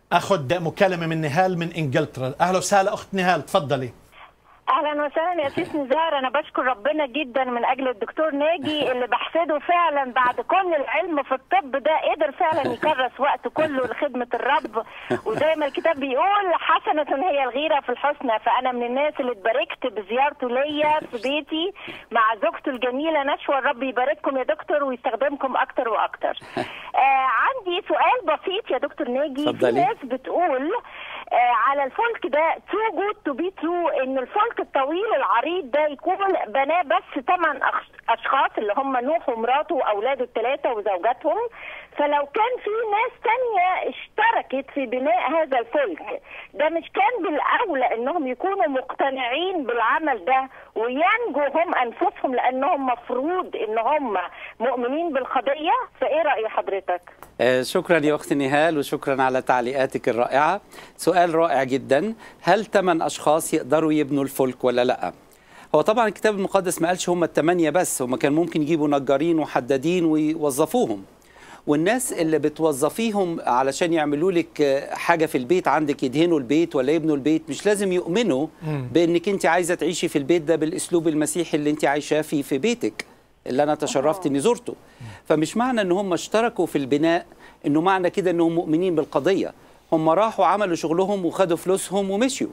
اخذ مكالمه من نهال من انجلترا اهلا وسهلا اخت نهال تفضلي اهلا وسهلا يا سيس نزار انا بشكر ربنا جدا من اجل الدكتور ناجي اللي بحسده فعلا بعد كل العلم في الطب ده قدر فعلا يكرس وقته كله لخدمه الرب وزي ما الكتاب بيقول حسنه هي الغيره في الحسنى فانا من الناس اللي اتباركت بزيارته ليا في بيتي مع زوجته الجميله نشوى الرب يبارككم يا دكتور ويستخدمكم اكتر واكتر آه عندي سؤال بسيط يا دكتور ناجي في اتفضلي. ناس بتقول آه على الفلك ده تو جود تو بي ترو ان الفلك الطويل العريض ده يكون بناه بس ثمان اشخاص اللي هم نوح ومراته واولاده الثلاثه وزوجاتهم فلو كان في ناس تانية اشتركت في بناء هذا الفلك ده مش كان بالاولى انهم يكونوا مقتنعين بالعمل ده وينجوا هم انفسهم لانهم مفروض ان هم مؤمنين بالقضيه فايه راي حضرتك؟ آه، شكرا يا اختي نهال وشكرا على تعليقاتك الرائعه سؤال رائع جدا هل ثمان اشخاص يقدروا يبنوا الفلك ولا لا هو طبعا الكتاب المقدس ما قالش هم الثمانيه بس هم كان ممكن يجيبوا نجارين وحدادين ويوظفوهم والناس اللي بتوظفيهم علشان يعملوا لك آه، حاجه في البيت عندك يدهنوا البيت ولا يبنوا البيت مش لازم يؤمنوا بانك انت عايزه تعيشي في البيت ده بالاسلوب المسيحي اللي انت عايشاه فيه في بيتك اللي انا تشرفت اني زرته فمش معنى ان هم اشتركوا في البناء انه معنى كده انهم مؤمنين بالقضيه هم راحوا عملوا شغلهم وخدوا فلوسهم ومشيوا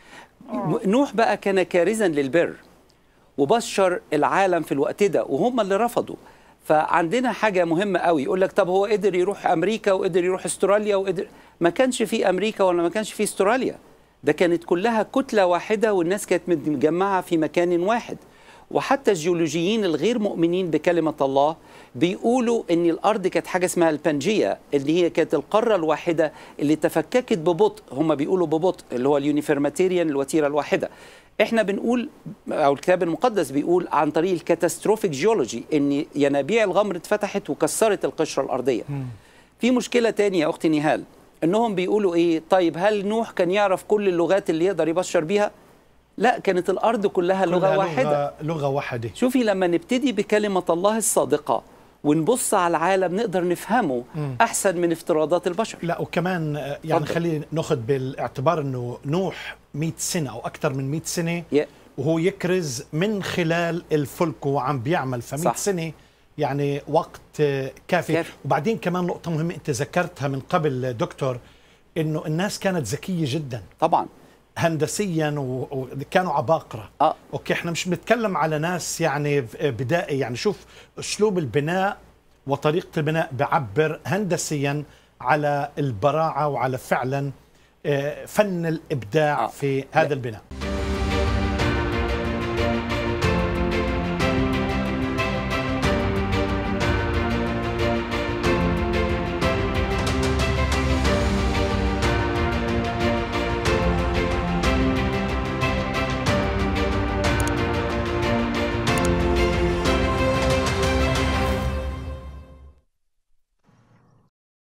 نوح بقى كان كارزا للبر وبشر العالم في الوقت ده وهم اللي رفضوا فعندنا حاجة مهمة قوي يقول لك طب هو قدر يروح أمريكا وقدر يروح استراليا وقدر ما كانش في أمريكا ولا ما كانش في استراليا ده كانت كلها كتلة واحدة والناس كانت متجمعة في مكان واحد وحتى الجيولوجيين الغير مؤمنين بكلمة الله بيقولوا ان الارض كانت حاجه اسمها البنجيه اللي هي كانت القاره الواحده اللي تفككت ببطء هم بيقولوا ببطء اللي هو اليونيفرماتيريان الوتيره الواحده احنا بنقول او الكتاب المقدس بيقول عن طريق الكاتاستروفيك جيولوجي ان ينابيع الغمر اتفتحت وكسرت القشره الارضيه في مشكله تانية يا اختي نهال انهم بيقولوا ايه طيب هل نوح كان يعرف كل اللغات اللي يقدر يبشر بيها لا كانت الارض كلها لغه كلها واحده لغه, لغة واحده شوفي لما نبتدي بكلمة الله الصادقة ونبص على العالم نقدر نفهمه أحسن من افتراضات البشر لا وكمان آه، يعني اتفضل. خلينا ناخذ بالاعتبار انه نوح 100 سنه او اكثر من 100 سنه ي- وهو يكرز من خلال الفلك وعم بيعمل ف 100 صح. سنه يعني وقت آه، كافي. كافي. وبعدين كمان نقطه مهمه انت ذكرتها من قبل دكتور انه الناس كانت ذكيه جدا طبعا هندسيا و- وكانوا عباقره آه. اوكي احنا مش بنتكلم على ناس يعني بدائي يعني شوف اسلوب البناء وطريقه البناء بعبر هندسيا على البراعه وعلى فعلا آه، فن الابداع آه. في هذا البناء